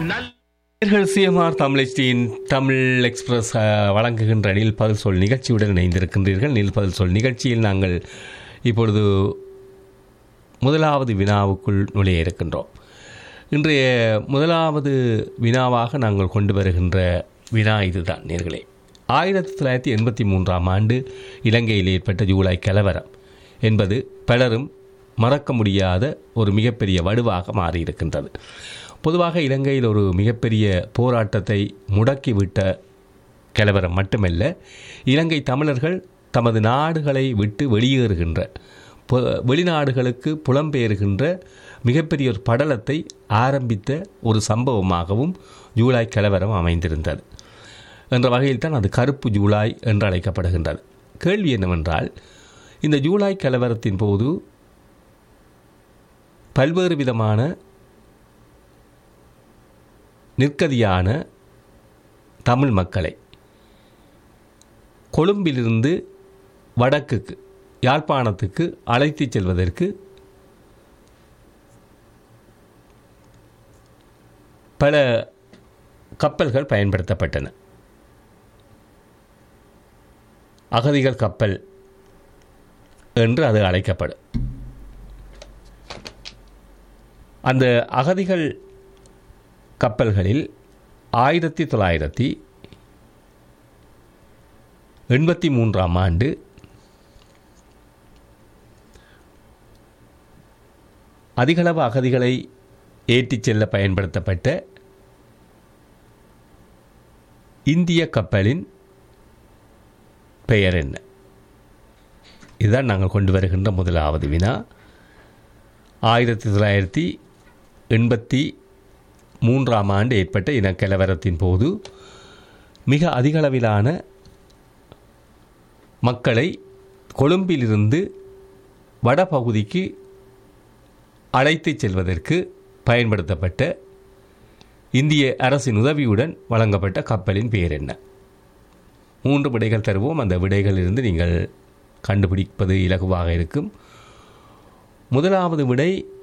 நல் நேயர்கள் சிஎம்ஆர் தமிழ்ச்சியின் தமிழ் எக்ஸ்பிரஸ் அஹ், வழங்குகின்ற நீல் பதில் சொல் நிகழ்ச்சியுடன் இணைந்திருக்கின்றீர்கள் நீல் பதில் சொல் நிகழ்ச்சியில் நாங்கள் இப்பொழுது முதலாவது வினாவுக்குள் நுழைய இருக்கின்றோம் இன்றைய முதலாவது வினாவாக நாங்கள் கொண்டு வருகின்ற வினா இதுதான் நேர்களே ஆயிரத்தி தொள்ளாயிரத்தி எண்பத்தி மூன்றாம் ஆண்டு இலங்கையில் ஏற்பட்ட ஜூலை கலவரம் என்பது பலரும் மறக்க முடியாத ஒரு மிகப்பெரிய வடுவாக மாறியிருக்கின்றது பொதுவாக இலங்கையில் ஒரு மிகப்பெரிய போராட்டத்தை முடக்கிவிட்ட கலவரம் மட்டுமல்ல இலங்கை தமிழர்கள் தமது நாடுகளை விட்டு வெளியேறுகின்ற பு- வெளிநாடுகளுக்கு புலம்பெயர்கின்ற மிகப்பெரிய ஒரு படலத்தை ஆரம்பித்த ஒரு சம்பவமாகவும் ஜூலை கலவரம் அமைந்திருந்தது என்ற வகையில் தான் அது கருப்பு ஜூலை என்று அழைக்கப்படுகின்றது கேள்வி என்னவென்றால் இந்த ஜூலை கலவரத்தின் போது பல்வேறு விதமான நிற்கதியான தமிழ் மக்களை கொழும்பிலிருந்து வடக்குக்கு யாழ்ப்பாணத்துக்கு அழைத்துச் செல்வதற்கு பல கப்பல்கள் பயன்படுத்தப்பட்டன அகதிகள் கப்பல் என்று அது அழைக்கப்படும் அந்த அகதிகள் கப்பல்களில் ஆயிரத்தி தொள்ளாயிரத்தி எண்பத்தி மூன்றாம் ஆண்டு அதிகளவு அகதிகளை ஏற்றிச் செல்ல பயன்படுத்தப்பட்ட இந்திய கப்பலின் பெயர் என்ன இதுதான் நாங்கள் கொண்டு வருகின்ற முதலாவது வினா ஆயிரத்தி தொள்ளாயிரத்தி எண்பத்தி மூன்றாம் ஆண்டு ஏற்பட்ட இனக்கலவரத்தின் போது மிக அதிகளவிலான மக்களை கொழும்பிலிருந்து வடபகுதிக்கு அழைத்துச் செல்வதற்கு பயன்படுத்தப்பட்ட இந்திய அரசின் உதவியுடன் வழங்கப்பட்ட கப்பலின் பெயர் என்ன மூன்று விடைகள் தருவோம் அந்த விடைகளிலிருந்து நீங்கள் கண்டுபிடிப்பது இலகுவாக இருக்கும் முதலாவது விடை